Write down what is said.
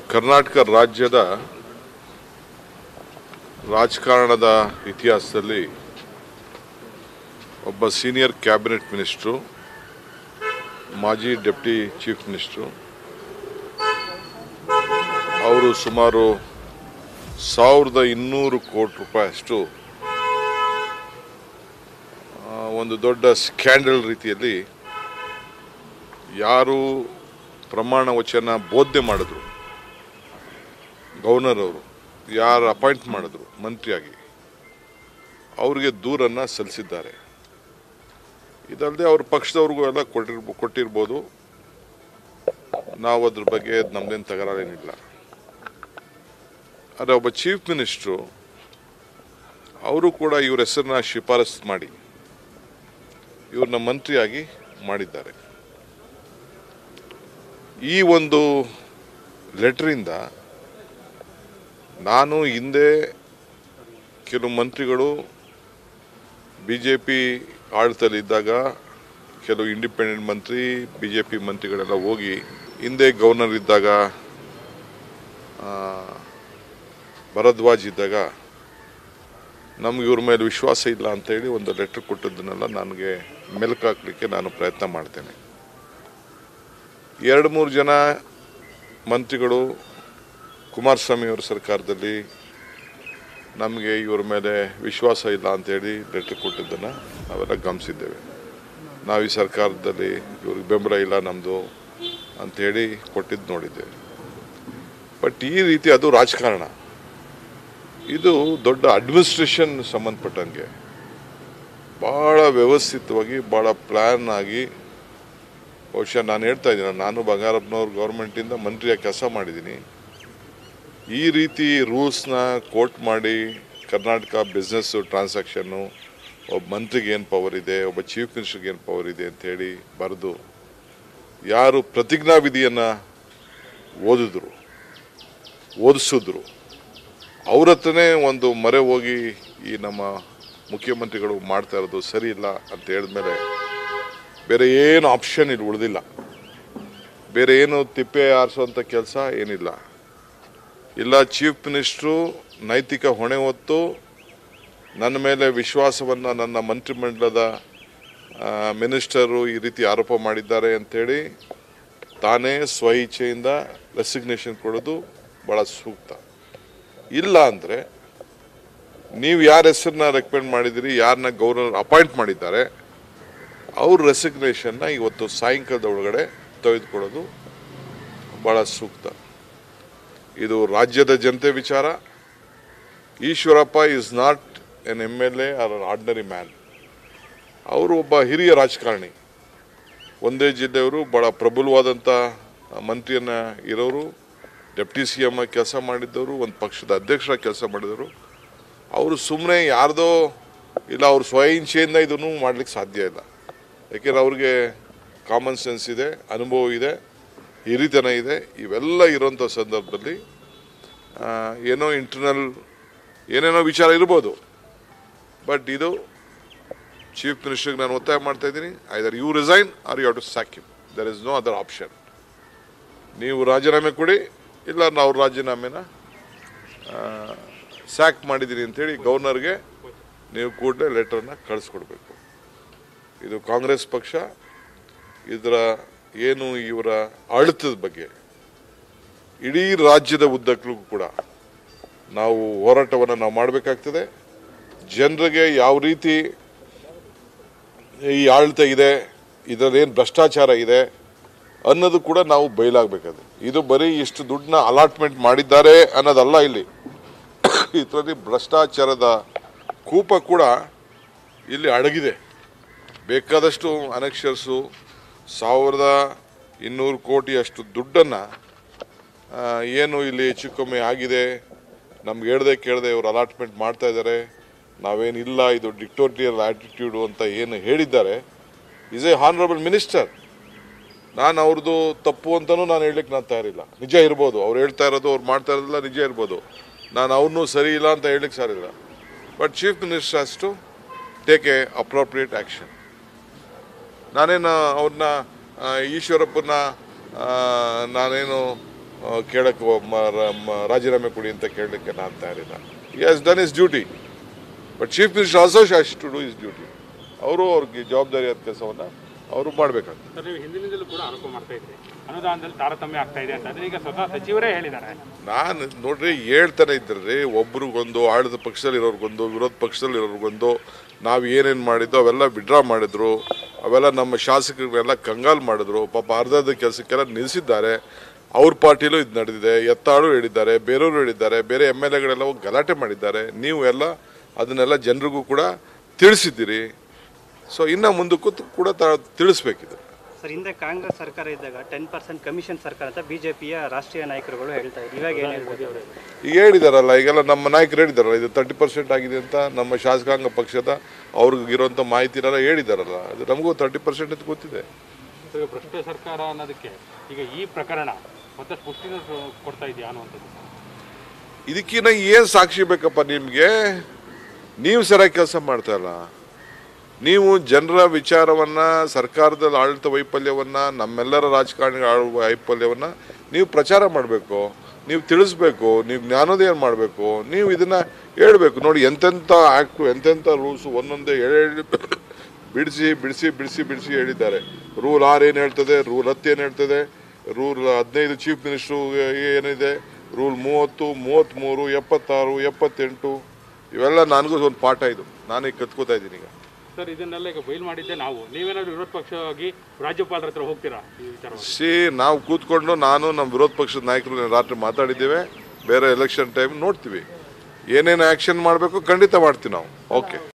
ಕರ್ನಾಟಕ ರಾಜ್ಯದ ರಾಜಕಾರಣದ ಇತಿಹಾಸದಲ್ಲಿ ಒಬ್ಬ ಸೀನಿಯರ್ ಕ್ಯಾಬಿನೆಟ್ ಮಿನಿಸ್ಟ್ರು ಮಾಜಿ ಡೆಪ್ಟಿ ಚೀಫ್ ಮಿನಿಸ್ಟ್ರು ಅವರು ಸುಮಾರು ಸಾವಿರದ ಇನ್ನೂರು ಕೋಟಿ ರೂಪಾಯಿಯಷ್ಟು ಆ, ಒಂದು ದೊಡ್ಡ ಸ್ಕ್ಯಾಂಡಲ್ ರೀತಿಯಲ್ಲಿ ಯಾರು ಪ್ರಮಾಣ ವಚನ ಬೋಧನೆ ಮಾಡಿದ್ರು ಗವರ್ನರ್ ಅವರು ಯಾರು ಅಪಾಯಿಂಟ್ ಮಾಡಿದ್ರು ಮಂತ್ರಿಯಾಗಿ ಅವರಿಗೆ ದೂರನ್ನು ಸಲ್ಲಿಸಿದ್ದಾರೆ ಇದಲ್ಲದೆ ಅವ್ರ ಪಕ್ಷದವ್ರಿಗೂ ಎಲ್ಲ ಕೊಟ್ಟಿರ್ಬೋ ಕೊಟ್ಟಿರ್ಬೋದು ನಾವು ಅದ್ರ ಬಗ್ಗೆ ನಮ್ದೇನು ತಕರಾರೇನಿಲ್ಲ ಆದರೆ ಒಬ್ಬ ಚೀಫ್ ಮಿನಿಸ್ಟ್ರು ಅವರು ಕೂಡ ಇವ್ರ ಹೆಸರನ್ನ ಶಿಫಾರಸು ಮಾಡಿ ಇವ್ರನ್ನ ಮಂತ್ರಿಯಾಗಿ ಮಾಡಿದ್ದಾರೆ ಈ ಒಂದು ಲೆಟ್ರಿಂದ ನಾನು ಹಿಂದೆ ಕೆಲವು ಮಂತ್ರಿಗಳು ಬಿ ಜೆ ಪಿ ಆಡಳಿತದಲ್ಲಿದ್ದಾಗ ಕೆಲವು ಇಂಡಿಪೆಂಡೆಂಟ್ ಮಂತ್ರಿ ಬಿ ಜೆ ಪಿ ಮಂತ್ರಿಗಳೆಲ್ಲ ಹೋಗಿ ಹಿಂದೆ ಗವರ್ನರ್ ಇದ್ದಾಗ ಆ, ಭರದ್ವಾಜ್ ಇದ್ದಾಗ ನಮ್ಗೆ ಇವ್ರ ಮೇಲೆ ವಿಶ್ವಾಸ ಇಲ್ಲ ಅಂತೇಳಿ ಒಂದು ಲೆಟ್ರ್ ಕೊಟ್ಟದ್ದನ್ನೆಲ್ಲ ನನಗೆ ಮೆಲುಕಾಕ್ಲಿಕ್ಕೆ ನಾನು ಪ್ರಯತ್ನ ಮಾಡ್ತೇನೆ ಎರಡು ಮೂರು ಜನ ಮಂತ್ರಿಗಳು ಕುಮಾರಸ್ವಾಮಿ ಅವರ ಸರ್ಕಾರದಲ್ಲಿ ನಮಗೆ ಇವ್ರ ಮೇಲೆ ವಿಶ್ವಾಸ ಇಲ್ಲ ಅಂತೇಳಿ ಲೆಟ್ರ್ ಕೊಟ್ಟಿದ್ದನ್ನು ನಾವೆಲ್ಲ ಗಮನಿಸಿದ್ದೇವೆ ನಾವು ಈ ಸರ್ಕಾರದಲ್ಲಿ ಇವ್ರಿಗೆ ಬೆಂಬಲ ಇಲ್ಲ ನಮ್ಮದು ಅಂಥೇಳಿ ಕೊಟ್ಟಿದ್ದು ನೋಡಿದ್ದೇವೆ ಬಟ್ ಈ ರೀತಿ ಅದು ರಾಜಕಾರಣ ಇದು ದೊಡ್ಡ ಅಡ್ಮಿನಿಸ್ಟ್ರೇಷನ್ ಸಂಬಂಧಪಟ್ಟಂಗೆ ಭಾಳ ವ್ಯವಸ್ಥಿತವಾಗಿ ಭಾಳ ಪ್ಲ್ಯಾನ್ ಆಗಿ ಬಹುಶಃ ನಾನು ಹೇಳ್ತಾ ಇದ್ದೀನಿ ನಾನು ಬಂಗಾರಪ್ಪನವ್ರ ಗೌರ್ಮೆಂಟಿಂದ ಮಂತ್ರಿಯಾಗಿ ಕೆಲಸ ಮಾಡಿದ್ದೀನಿ ಈ ರೀತಿ ರೂಲ್ಸ್ನ ಕೋಟ್ ಮಾಡಿ ಕರ್ನಾಟಕ ಬಿಸ್ನೆಸ್ಸು ಟ್ರಾನ್ಸಾಕ್ಷನ್ನು ಒಬ್ಬ ಮಂತ್ರಿಗೆ ಏನು ಪವರ್ ಇದೆ ಒಬ್ಬ ಚೀಫ್ ಮಿನಿಸ್ಟರ್ಗೆ ಏನು ಪವರ್ ಇದೆ ಅಂತೇಳಿ ಬರೆದು ಯಾರು ಪ್ರತಿಜ್ಞಾ ವಿಧಿಯನ್ನು ಓದಿದ್ರು ಓದಿಸಿದ್ರು ಅವ್ರ ಹತ್ರನೇ ಒಂದು ಮರೆ ಹೋಗಿ ಈ ನಮ್ಮ ಮುಖ್ಯಮಂತ್ರಿಗಳು ಮಾಡ್ತಾ ಇರೋದು ಸರಿ ಇಲ್ಲ ಅಂತ ಹೇಳಿದ್ಮೇಲೆ ಬೇರೆ ಏನು ಆಪ್ಷನ್ ಇಲ್ಲಿ ಉಳಿದಿಲ್ಲ ಬೇರೆ ಏನು ತಿಪ್ಪೆ ಆರಿಸೋಂಥ ಕೆಲಸ ಏನಿಲ್ಲ ಇಲ್ಲ ಚೀಫ್ ಮಿನಿಸ್ಟ್ರು ನೈತಿಕ ಹೊಣೆ ಹೊತ್ತು ನನ್ನ ಮೇಲೆ ವಿಶ್ವಾಸವನ್ನು ನನ್ನ ಮಂತ್ರಿಮಂಡಲದ ಆ, ಮಿನಿಸ್ಟರು ಈ ರೀತಿ ಆರೋಪ ಮಾಡಿದ್ದಾರೆ ಅಂಥೇಳಿ ತಾನೇ ಸ್ವ ಇಚ್ಛೆಯಿಂದ ರೆಸಿಗ್ನೇಷನ್ ಕೊಡೋದು ಭಾಳ ಸೂಕ್ತ ಇಲ್ಲ ಅಂದರೆ ನೀವು ಯಾರ ಹೆಸರನ್ನ ರೆಕಮೆಂಡ್ ಮಾಡಿದಿರಿ ಯಾರನ್ನ ಗವರ್ನರ್ ಅಪಾಯಿಂಟ್ ಮಾಡಿದ್ದಾರೆ ಅವ್ರ ರೆಸಿಗ್ನೇಷನ್ನ ಇವತ್ತು ಸಾಯಂಕಾಲದ ಒಳಗಡೆ ತೆಗೆದುಕೊಳ್ಳೋದು ಭಾಳ ಸೂಕ್ತ ಇದು ರಾಜ್ಯದ ಜನತೆ ವಿಚಾರ Eshwarappa is not an M L A or ordinary man ಅವರು ಒಬ್ಬ ಹಿರಿಯ ರಾಜಕಾರಣಿ ಒಂದೇ ಜಿಲ್ಲೆಯವರು ಭಾಳ ಪ್ರಬಲವಾದಂಥ ಮಂತ್ರಿಯನ್ನ ಇರೋರು ಡೆಪ್ಟಿ ಸಿ ಎಮ್ ಕೆಲಸ ಮಾಡಿದ್ದವರು ಒಂದು ಪಕ್ಷದ ಅಧ್ಯಕ್ಷರ ಕೆಲಸ ಮಾಡಿದವರು ಅವರು ಸುಮ್ಮನೆ ಯಾರ್ದೋ ಇಲ್ಲ ಅವ್ರ ಸ್ವಇಚ್ಛೆಯಿಂದ ಇದನ್ನು ಮಾಡ್ಲಿಕ್ಕೆ ಸಾಧ್ಯ ಇಲ್ಲ ಯಾಕೆಂದ್ರೆ ಅವ್ರಿಗೆ ಕಾಮನ್ ಸೆನ್ಸ್ ಇದೆ ಅನುಭವ ಇದೆ ಹಿರಿತನ ಇದೆ ಇವೆಲ್ಲ ಇರೋಂಥ ಸಂದರ್ಭದಲ್ಲಿ ಆ, ಏನೋ ಇಂಟರ್ನಲ್ ಏನೇನೋ ವಿಚಾರ ಇರ್ಬೋದು ಬಟ್ ಇದು ಚೀಫ್ ಮಿನಿಸ್ಟರ್ಗೆ ನಾನು ಒತ್ತಾಯ ಮಾಡ್ತಾ ಇದ್ದೀನಿ either you resign or you have to sack you there is no other option ನೀವು ರಾಜೀನಾಮೆ ಕೊಡಿ ಇಲ್ಲ ನಾವು ರಾಜೀನಾಮೆನ ಸ್ಯಾಕ್ ಮಾಡಿದ್ದೀನಿ ಅಂತೇಳಿ ಗವರ್ನರ್ಗೆ ನೀವು ಕೂಡಲೇ ಲೆಟರ್ನ ಕಳಿಸ್ಕೊಡ್ಬೇಕು ಇದು ಕಾಂಗ್ರೆಸ್ ಪಕ್ಷ ಇದರ ಏನು ಇವರ ಆಡಳಿತದ ಬಗ್ಗೆ ಇಡೀ ರಾಜ್ಯದ ಉದ್ದಕ್ಕೂ ಕೂಡ ನಾವು ಹೋರಾಟವನ್ನು ನಾವು ಮಾಡಬೇಕಾಗ್ತದೆ ಜನರಿಗೆ ಯಾವ ರೀತಿ ಈ ಆಡಳಿತ ಇದೆ ಇದರಲ್ಲೇನು ಭ್ರಷ್ಟಾಚಾರ ಇದೆ ಅನ್ನೋದು ಕೂಡ ನಾವು ಬಯಲಾಗಬೇಕಾದ್ರೆ ಇದು ಬರೀ ಇಷ್ಟು ದುಡ್ಡನ್ನ ಅಲಾಟ್ಮೆಂಟ್ ಮಾಡಿದ್ದಾರೆ ಅನ್ನೋದಲ್ಲ ಇಲ್ಲಿ ಇದರಲ್ಲಿ ಭ್ರಷ್ಟಾಚಾರದ ಕೂಪ ಕೂಡ ಇಲ್ಲಿ ಅಡಗಿದೆ ಬೇಕಾದಷ್ಟು ಅನಕ್ಷರ್ಸು ಸಾವಿರದ ಇನ್ನೂರು ಕೋಟಿ ಅಷ್ಟು ದುಡ್ಡನ್ನು ಏನು ಇಲ್ಲಿ ಹೆಚ್ಚು ಕಮ್ಮಿ ಆಗಿದೆ ನಮ್ಗೆ ಹೇಳ್ದೆ ಕೇಳದೆ ಇವರು ಅಲಾಟ್ಮೆಂಟ್ ಮಾಡ್ತಾ ಇದ್ದಾರೆ ನಾವೇನಿಲ್ಲ ಇದು ಡಿಕ್ಟೋರಿಯಲ್ ಆಟಿಟ್ಯೂಡು ಅಂತ ಏನು ಹೇಳಿದ್ದಾರೆ ಈಸ್ ಎ ಹಾನರಬಲ್ ಮಿನಿಸ್ಟರ್ ನಾನು ಅವ್ರದ್ದು ತಪ್ಪು ಅಂತಲೂ ನಾನು ಹೇಳಲಿಕ್ಕೆ ನಾನು ತಯಾರಿಲ್ಲ ನಿಜ ಇರ್ಬೋದು ಅವ್ರು ಹೇಳ್ತಾ ಇರೋದು ಅವ್ರು ಮಾಡ್ತಾ ಇರೋದೆಲ್ಲ ನಿಜ ಇರ್ಬೋದು ನಾನು ಅವ್ರನ್ನೂ ಸರಿ ಇಲ್ಲ ಅಂತ ಹೇಳಲಿಕ್ಕೆ ಸಾರಿಲ್ಲ but chief minister has to take a appropriate action ನಾನೇನು ಅವ್ರನ್ನ ಈಶ್ವರಪ್ಪನ ಆ, ನಾನೇನು ಕೇಳಕ್ಕೆ ಒಬ್ಬ ರ- ಮ- ರಾಜೀನಾಮೆ ಕೊಡಿ ಅಂತ ಕೇಳಲಿಕ್ಕೆ ನಾನು ತಯಾರಿಲ್ಲ he has done his duty but chief minister also has to do his duty ಅವರು ಅವ್ರಿಗೆ ಜವಾಬ್ದಾರಿಯಾದ ಕೆಲಸವನ್ನು ಅವರು ಮಾಡಬೇಕಾಗ್ತದೆ ಸರ್ ನೀವು ಹಿಂದಿನಿಂದಲೂ ಕೂಡ ಆರೋಪ ಮಾಡ್ತಾ ಇದ್ರಿ ಅನುದಾನದಲ್ಲಿ ತಾರತಮ್ಯ ಆಗ್ತಾ ಇದೆ ಅಂತ ಅದನ್ನ ಈಗ ಸ್ವತಃ ಸಚಿವರೇ ಹೇಳಿದ್ದಾರೆ ನಾನು ನೋಡ್ರಿ ಹೇಳ್ತಾನೆ ಇದ್ರಿ ಒಬ್ರಿಗೊಂದು ಆಳಿದ ಪಕ್ಷದಲ್ಲಿ ಇರೋರ್ಗೊಂದು ವಿರೋಧ ಪಕ್ಷದಲ್ಲಿ ಇರೋರ್ಗೊಂದು ನಾವು ಏನೇನು ಮಾಡಿದ್ದು ಅವೆಲ್ಲ ವಿಡ್ರಾ ಮಾಡಿದ್ರು ಅವೆಲ್ಲ ನಮ್ಮ ಶಾಸಕರಿಗೆಲ್ಲ ಕಂಗಾಲ್ ಮಾಡಿದ್ರು ಪಾಪ ಅರ್ಧದ ಕೆಲಸಕ್ಕೆಲ್ಲ ನಿಲ್ಲಿಸಿದ್ದಾರೆ ಅವ್ರ ಪಾರ್ಟಿಲೂ ಇದು ನಡೆದಿದೆ ಎತ್ತಾಳು ಹೇಳಿದ್ದಾರೆ ಬೇರೆಯವರು ಹೇಳಿದ್ದಾರೆ ಬೇರೆ ಎಮ್ ಎಲ್ ಎಗಳೆಲ್ಲ ಹೋಗಿ ಗಲಾಟೆ ಮಾಡಿದ್ದಾರೆ ನೀವು ಎಲ್ಲ ಅದನ್ನೆಲ್ಲ ಜನರಿಗೂ ಕೂಡ ತಿಳಿಸಿದ್ದೀರಿ ಸೊ ಇನ್ನು ಮುಂದಕ್ಕೂ ಕೂಡ ತ- ತಿಳಿಸ್ಬೇಕಿದೆ ಸರ್ ಹಿಂದೆ ಕಾಂಗ್ರೆಸ್ ಸರ್ಕಾರ ಇದ್ದಾಗ ಟೆನ್ ಪರ್ಸೆಂಟ್ ಕಮಿಷನ್ ಸರ್ಕಾರ ಅಂತ ಬಿಜೆಪಿಯ ರಾಷ್ಟ್ರೀಯ ನಾಯಕರುಗಳು ಹೇಳ್ತಾ ಇದ್ರು ಇವಾಗ ಏನು ಹೇಳ್ಬೋದು ಈಗ ಹೇಳಿದಾರಲ್ಲ ಈಗೆಲ್ಲ ನಮ್ಮ ನಾಯಕರು ಹೇಳಿದಾರಲ್ಲ ಇದು ತರ್ಟಿ ಪರ್ಸೆಂಟ್ ಆಗಿದೆ ಅಂತ ನಮ್ಮ ಶಾಸಕಾಂಗ ಪಕ್ಷದ ಅವ್ರಿಗಿರುವಂಥ ಮಾಹಿತಿನೆಲ್ಲ ಹೇಳಿದಾರಲ್ಲ ಅದು ನಮಗೂ ತರ್ಟಿ ಪರ್ಸೆಂಟ್ ಅಂತ ಗೊತ್ತಿದೆ ಈಗ ಭ್ರಷ್ಟ ಸರ್ಕಾರ ಅನ್ನೋದಕ್ಕೆ ಈಗ ಈ ಪ್ರಕರಣ ಮತ್ತಷ್ಟು ಪುಷ್ಟಿನ ಕೊಡ್ತಾ ಇದೆಯಾ ಅನ್ನುವಂಥದ್ದು ಇದಕ್ಕಿನ್ನ ಏನು ಸಾಕ್ಷಿ ಬೇಕಪ್ಪ ನಿಮಗೆ ನೀವು ಸರಿಯಾಗಿ ಕೆಲಸ ಮಾಡ್ತಾ ಇಲ್ಲ ನೀವು ಜನರ ವಿಚಾರವನ್ನು ಸರ್ಕಾರದ ಆಡಳಿತ ವೈಫಲ್ಯವನ್ನು ನಮ್ಮೆಲ್ಲರ ರಾಜಕಾರಣಿಗಳ ಆಳ್- ವೈಫಲ್ಯವನ್ನು ನೀವು ಪ್ರಚಾರ ಮಾಡಬೇಕು ನೀವು ತಿಳಿಸ್ಬೇಕು ನೀವು ಜ್ಞಾನೋದಯ ಮಾಡಬೇಕು ನೀವು ಇದನ್ನು ಹೇಳಬೇಕು ನೋಡಿ ಎಂತೆಂಥ ಆ್ಯಕ್ಟು ಎಂತೆಂಥ ರೂಲ್ಸು ಒಂದೊಂದೇ ಹೇಳಿ ಬಿಡಿಸಿ ಬಿಡಿಸಿ ಬಿಡಿಸಿ ಬಿಡಿಸಿ ಹೇಳಿದ್ದಾರೆ ರೂಲ್ ಆರ್ ಏನು ಹೇಳ್ತದೆ ರೂಲ್ ಹತ್ತು ಏನು ಹೇಳ್ತದೆ ರೂಲ್ ಹದಿನೈದು ಚೀಫ್ ಮಿನಿಸ್ಟ್ರು ಏನಿದೆ ರೂಲ್ ಮೂವತ್ತು ಮೂವತ್ತ್ಮೂರು ಎಪ್ಪತ್ತಾರು ಎಪ್ಪತ್ತೆಂಟು ಇವೆಲ್ಲ ನನಗೂ ಒಂದು ಪಾಠ ಇದು ನಾನೀಗ ಕತ್ಕೋತಾ ಇದ್ದೀನಿ ಈಗ ಸರ್ ಇದನ್ನೆಲ್ಲ ಈಗ ಬಯಲು ಮಾಡಿದ್ದೆ ನಾವು ನೀವೇನಾದ್ರು ವಿರೋಧ ಪಕ್ಷವಾಗಿ ರಾಜ್ಯಪಾಲರ ಹತ್ರ ಹೋಗ್ತೀರಾ ಈ ವಿಚಾರವಾಗಿ ಸಿ ನಾವು ಕೂತ್ಕೊಂಡು ನಾನು ನಮ್ಮ ವಿರೋಧ ಪಕ್ಷದ ನಾಯಕರು ನಿನ್ನೆ ರಾತ್ರಿ ಮಾತಾಡಿದ್ದೇವೆ ಬೇರೆ ಎಲೆಕ್ಷನ್ ಟೈಮ್ ನೋಡ್ತೀವಿ ಏನೇನು ಆ್ಯಕ್ಷನ್ ಮಾಡಬೇಕು ಖಂಡಿತ ಮಾಡ್ತೀವಿ ನಾವು ಓಕೆ